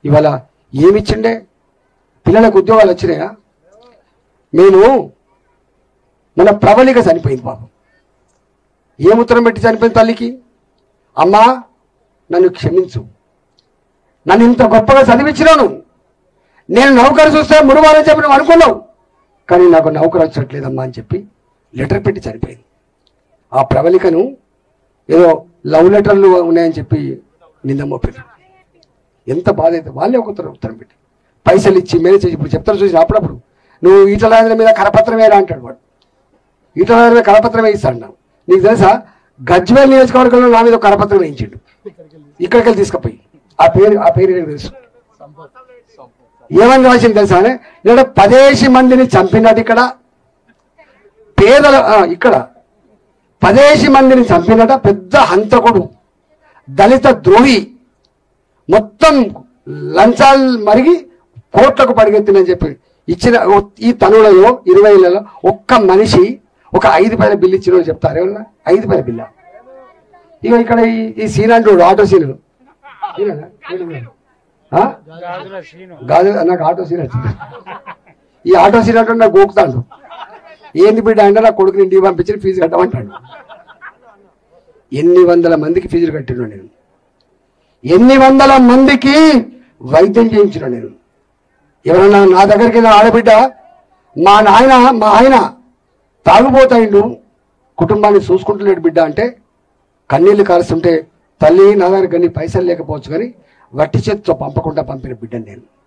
ఇవాళ ఏమిచ్చిండే పిల్లలకు ఉద్యోగాలు వచ్చినాయా మేము మన ప్రవళిక చనిపోయింది పాపం ఏం ఉత్తరం పెట్టి చనిపోయింది తల్లికి అమ్మా నన్ను క్షమించు నన్ను ఇంత గొప్పగా చదివించినాను నేను నౌకరు చూస్తే మురువాలని చెప్పి నువ్వు అనుకున్నావు కానీ నాకు నౌకరు వచ్చట్లేదమ్మా అని చెప్పి లెటర్ పెట్టి చనిపోయింది ఆ ప్రవళికను ఏదో లవ్ లెటర్లు ఉన్నాయని చెప్పి నింద మోపారు ఎంత బాధ అయితే వాళ్ళే ఒక ఉత్తరం ఉత్తరం పెట్టి పైసలు ఇచ్చి మేనేజ్ చేసి ఇప్పుడు చెప్తారు చూసి అప్పుడప్పుడు నువ్వు ఈటల రాజేంద్ర మీద కరపత్రం వేయరా అంటాడు వాడు ఈటల రాజేంద్ర మీద కరపత్రం వేయిస్తాడు నాకు నీకు తెలుసా గజ్వేల్ నియోజకవర్గంలో నా మీద ఒక కరపత్రం వేయించాడు ఇక్కడికి వెళ్ళి తీసుకుపోయి ఆ పేరు ఆ పేరు నాకు తెలుసు ఏమని రాసింది తెలుసా నేను పదేసి మందిని చంపినట్టు ఇక్కడ పేదల ఆ, ఇక్కడ పదేసి మందిని చంపినట పెద్ద హంతకుడు దళిత ద్రోహి మొత్తం లంచాలు మరిగి కోట్లకు పడిగెత్తినని చెప్పి ఇచ్చిన ఓ- ఈ తనులలో ఇరవైలలో ఒక్క మనిషి ఒక ఐదు పైన బిల్లు ఇచ్చిన వాళ్ళు చెప్తారు ఏమన్నా ఐదు పైన బిల్ల ఇక ఇక్కడ ఈ ఈ సీన్ అంటాడు ఆటో సీన్ ఈయననా? ఈయననా? ఆ? కాదు నాకు ఆటో సీన్ వచ్చింది ఈ ఆటో సీన్ అంటే నాకు గోకుతాడు ఏంది బిడ్డ అంటే నా కొడుకుని ఇంటికి పంపించి ఫీజు కట్టమంటాడు ఎన్ని వందల మందికి ఫీజులు కట్టిన నేను ఎన్ని వందల మందికి వైద్యం చేయించిన నేను ఎవరన్నా నా దగ్గరికి నా ఆడబిడ్డ మా నాయన మా ఆయన తాగుపోతాయిండు కుటుంబాన్ని చూసుకుంటలేడు బిడ్డ అంటే కన్నీళ్లు కారుస్తుంటే తల్లి నా దగ్గర కానీ పైసలు లేకపోవచ్చు కానీ వట్టి చేతితో పంపకుండా పంపిన బిడ్డను నేను